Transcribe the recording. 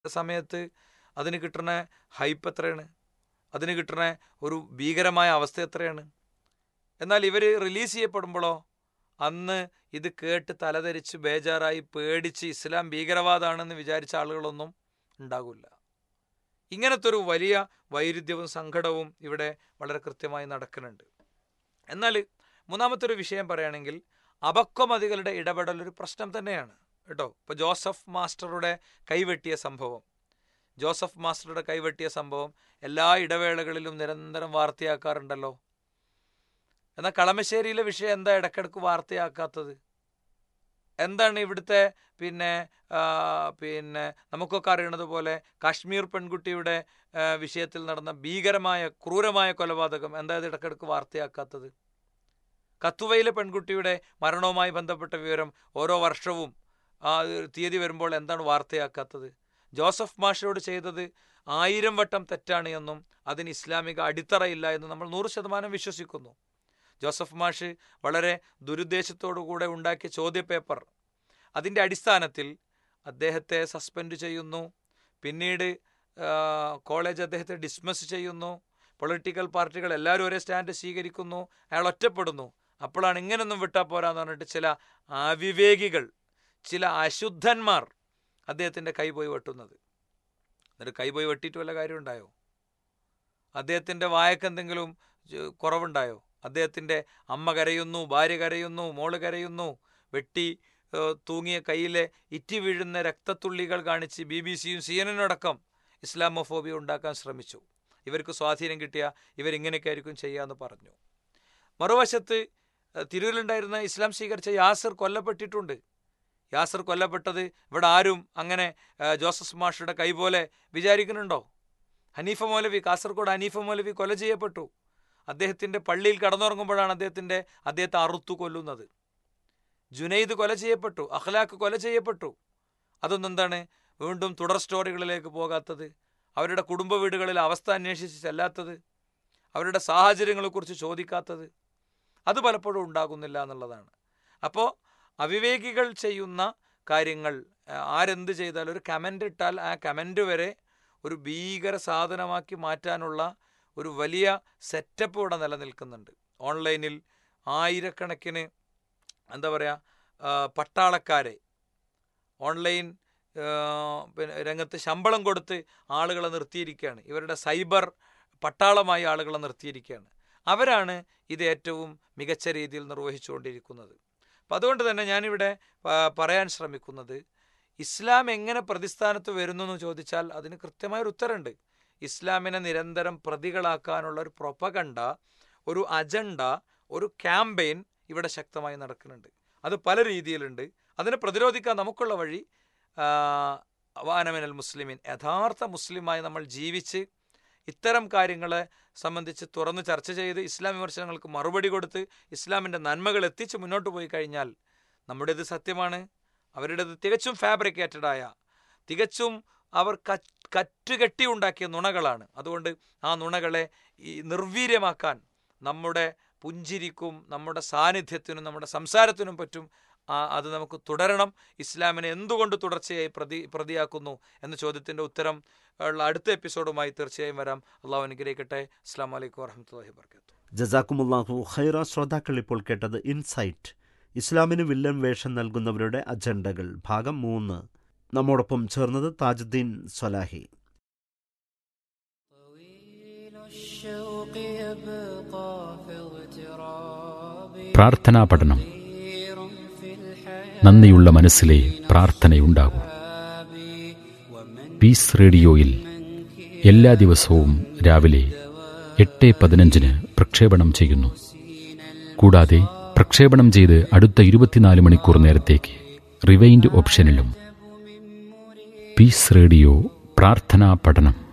സമയത്ത് അതിന് കിട്ടുന്ന ഹൈപ്പ് എത്രയാണ് അതിന് കിട്ടുന്ന ഒരു ഭീകരമായ അവസ്ഥ എത്രയാണ് എന്നാൽ ഇവർ റിലീസ് ചെയ്യപ്പെടുമ്പോഴോ അന്ന് ഇത് കേട്ട് തലധരിച്ച് ബേജാറായി പേടിച്ച് ഇസ്ലാം ഭീകരവാദമാണെന്ന് വിചാരിച്ച ആളുകളൊന്നും ഉണ്ടാകില്ല ഇങ്ങനത്തെ ഒരു വലിയ വൈരുദ്ധ്യവും സങ്കടവും ഇവിടെ വളരെ കൃത്യമായി നടക്കുന്നുണ്ട് എന്നാൽ മൂന്നാമത്തെ ഒരു വിഷയം പറയുകയാണെങ്കിൽ അപക്വമതികളുടെ ഇടപെടൽ ഒരു പ്രശ്നം തന്നെയാണ് കേട്ടോ ഇപ്പോൾ ജോസഫ് മാസ്റ്ററുടെ കൈവെട്ടിയ സംഭവം ജോസഫ് മാസ്റ്ററുടെ കൈവെട്ടിയ സംഭവം എല്ലാ ഇടവേളകളിലും നിരന്തരം വാർത്തയാക്കാറുണ്ടല്ലോ എന്നാൽ കളമശ്ശേരിയിലെ വിഷയം എന്താ ഇടക്കിടക്ക് വാർത്തയാക്കാത്തത് എന്താണ് ഇവിടുത്തെ പിന്നെ പിന്നെ നമുക്കൊക്കെ അറിയണത് പോലെ കാശ്മീർ പെൺകുട്ടിയുടെ വിഷയത്തിൽ നടന്ന ഭീകരമായ ക്രൂരമായ കൊലപാതകം എന്താ ഇത് ഇടക്കിടക്ക് വാർത്തയാക്കാത്തത് കത്തുവയിലെ പെൺകുട്ടിയുടെ മരണവുമായി ബന്ധപ്പെട്ട വിവരം ഓരോ വർഷവും ആ തീയതി വരുമ്പോൾ എന്താണ് വാർത്തയാക്കാത്തത് ജോസഫ് മാഷയോട് ചെയ്തത് ആയിരം വട്ടം തെറ്റാണ് എന്നും അതിന് ഇസ്ലാമിക അടിത്തറയില്ല എന്നും നമ്മൾ നൂറ് ശതമാനം വിശ്വസിക്കുന്നു ജോസഫ് മാഷ് വളരെ ദുരുദ്ദേശത്തോടുകൂടെ ഉണ്ടാക്കിയ ചോദ്യപേപ്പർ അതിൻ്റെ അടിസ്ഥാനത്തിൽ അദ്ദേഹത്തെ സസ്പെൻഡ് ചെയ്യുന്നു പിന്നീട് കോളേജ് അദ്ദേഹത്തെ ഡിസ്മിസ് ചെയ്യുന്നു പൊളിറ്റിക്കൽ പാർട്ടികൾ എല്ലാവരും ഒരേ സ്റ്റാൻഡ് സ്വീകരിക്കുന്നു അയാൾ ഒറ്റപ്പെടുന്നു അപ്പോഴാണ് ഇങ്ങനൊന്നും വിട്ടാൽ പോരാന്ന് പറഞ്ഞിട്ട് ചില അവിവേകികൾ ചില അശുദ്ധന്മാർ അദ്ദേഹത്തിൻ്റെ കൈ പോയി വെട്ടുന്നത് എന്നിട്ട് കൈ പോയി വെട്ടിയിട്ട് വല്ല കാര്യം ഉണ്ടായോ അദ്ദേഹത്തിൻ്റെ വായക്ക് എന്തെങ്കിലും കുറവുണ്ടായോ അദ്ദേഹത്തിൻ്റെ അമ്മ കരയുന്നു ഭാര്യ കരയുന്നു മോള് കരയുന്നു വെട്ടി തൂങ്ങിയ കയ്യിലെ ഇറ്റി വീഴുന്ന രക്തത്തുള്ളികൾ കാണിച്ച് ബി ബി സിയും സി എൻ അടക്കം ഇസ്ലാമോഫോബിയ ഉണ്ടാക്കാൻ ശ്രമിച്ചു ഇവർക്ക് സ്വാധീനം കിട്ടിയ ഇവരിങ്ങനെയൊക്കെ ആയിരിക്കും ചെയ്യാമെന്ന് പറഞ്ഞു മറുവശത്ത് തിരൂരിലുണ്ടായിരുന്ന ഇസ്ലാം സ്വീകരിച്ച യാസർ കൊല്ലപ്പെട്ടിട്ടുണ്ട് യാസർ കൊല്ലപ്പെട്ടത് ഇവിടെ ആരും അങ്ങനെ ജോസഫ് മാഷയുടെ കൈ പോലെ വിചാരിക്കുന്നുണ്ടോ ഹനീഫ മൗലവി കാസർഗോഡ് ഹനീഫ മൗലവി കൊല ചെയ്യപ്പെട്ടു അദ്ദേഹത്തിൻ്റെ പള്ളിയിൽ കടന്നുറങ്ങുമ്പോഴാണ് അദ്ദേഹത്തിൻ്റെ അദ്ദേഹത്തെ അറുത്തു കൊല്ലുന്നത് ജുനൈദ് കൊല ചെയ്യപ്പെട്ടു അഖ്ലാഖ് കൊല ചെയ്യപ്പെട്ടു അതൊന്നും എന്താണ് വീണ്ടും തുടർ സ്റ്റോറികളിലേക്ക് പോകാത്തത് അവരുടെ കുടുംബ വീടുകളിൽ അവസ്ഥ അന്വേഷിച്ച് ചെല്ലാത്തത് അവരുടെ സാഹചര്യങ്ങളെക്കുറിച്ച് ചോദിക്കാത്തത് അത് പലപ്പോഴും ഉണ്ടാകുന്നില്ല എന്നുള്ളതാണ് അപ്പോൾ അവിവേകികൾ ചെയ്യുന്ന കാര്യങ്ങൾ ആരെന്ത് ചെയ്താലും ഒരു കമൻ്റ് ഇട്ടാൽ ആ കമൻ്റ് വരെ ഒരു ഭീകര സാധനമാക്കി മാറ്റാനുള്ള ഒരു വലിയ സെറ്റപ്പ് ഇവിടെ നിലനിൽക്കുന്നുണ്ട് ഓൺലൈനിൽ ആയിരക്കണക്കിന് എന്താ പറയുക പട്ടാളക്കാരെ ഓൺലൈൻ പിന്നെ രംഗത്ത് ശമ്പളം കൊടുത്ത് ആളുകളെ നിർത്തിയിരിക്കുകയാണ് ഇവരുടെ സൈബർ പട്ടാളമായി ആളുകളെ നിർത്തിയിരിക്കുകയാണ് അവരാണ് ഇത് ഏറ്റവും മികച്ച രീതിയിൽ നിർവഹിച്ചുകൊണ്ടിരിക്കുന്നത് അപ്പം അതുകൊണ്ട് തന്നെ ഞാനിവിടെ പറയാൻ ശ്രമിക്കുന്നത് ഇസ്ലാം എങ്ങനെ പ്രതിസ്ഥാനത്ത് വരുന്നു എന്ന് ചോദിച്ചാൽ അതിന് കൃത്യമായൊരു ഉത്തരമുണ്ട് ഇസ്ലാമിനെ നിരന്തരം പ്രതികളാക്കാനുള്ള ഒരു പ്രൊപ്പകണ്ട ഒരു അജണ്ട ഒരു ക്യാമ്പയിൻ ഇവിടെ ശക്തമായി നടക്കുന്നുണ്ട് അത് പല രീതിയിലുണ്ട് അതിനെ പ്രതിരോധിക്കാൻ നമുക്കുള്ള വഴി വാനമിനൽ മുസ്ലിമിൻ യഥാർത്ഥ മുസ്ലിമായി നമ്മൾ ജീവിച്ച് ഇത്തരം കാര്യങ്ങളെ സംബന്ധിച്ച് തുറന്ന് ചർച്ച ചെയ്ത് ഇസ്ലാം വിമർശനങ്ങൾക്ക് മറുപടി കൊടുത്ത് ഇസ്ലാമിൻ്റെ നന്മകൾ എത്തിച്ച് മുന്നോട്ട് പോയി കഴിഞ്ഞാൽ നമ്മുടേത് സത്യമാണ് അവരുടേത് തികച്ചും ഫാബ്രിക്കേറ്റഡായ തികച്ചും അവർ കറ്റുകെട്ടി ഉണ്ടാക്കിയ നുണകളാണ് അതുകൊണ്ട് ആ നുണകളെ ഈ നിർവീര്യമാക്കാൻ നമ്മുടെ പുഞ്ചിരിക്കും നമ്മുടെ സാന്നിധ്യത്തിനും നമ്മുടെ സംസാരത്തിനും പറ്റും അത് നമുക്ക് തുടരണം ഇസ്ലാമിനെ എന്തുകൊണ്ട് തുടർച്ചയായി പ്രതി പ്രതിയാക്കുന്നു എന്ന ചോദ്യത്തിൻ്റെ ഉത്തരം ഉള്ള അടുത്ത എപ്പിസോഡുമായി തീർച്ചയായും വരാം അള്ളാഹു അനുഗ്രഹിക്കട്ടെ അസ്സാം വലൈക്കും വാഹമത്തല്ലാഹി വർക്കാത്തു ജസാക്കുമുല്ലാഹു ഖൈറ ശ്രോതാക്കൾ ഇപ്പോൾ കേട്ടത് ഇൻസൈറ്റ് ഇസ്ലാമിന് വില്ലൻ വേഷം നൽകുന്നവരുടെ അജണ്ടകൾ ഭാഗം മൂന്ന് നമ്മോടൊപ്പം ചേർന്നത് താജുദ്ദീൻ സ്വലാഹി പ്രാർത്ഥനാ പഠനം നന്ദിയുള്ള മനസ്സിലെ പ്രാർത്ഥനയുണ്ടാകൂ പീസ് റേഡിയോയിൽ എല്ലാ ദിവസവും രാവിലെ എട്ട് പതിനഞ്ചിന് പ്രക്ഷേപണം ചെയ്യുന്നു കൂടാതെ പ്രക്ഷേപണം ചെയ്ത് അടുത്ത ഇരുപത്തിനാല് മണിക്കൂർ നേരത്തേക്ക് റിവൈൻഡ് ഓപ്ഷനിലും പീസ് റേഡിയോ പ്രാർത്ഥനാ പഠനം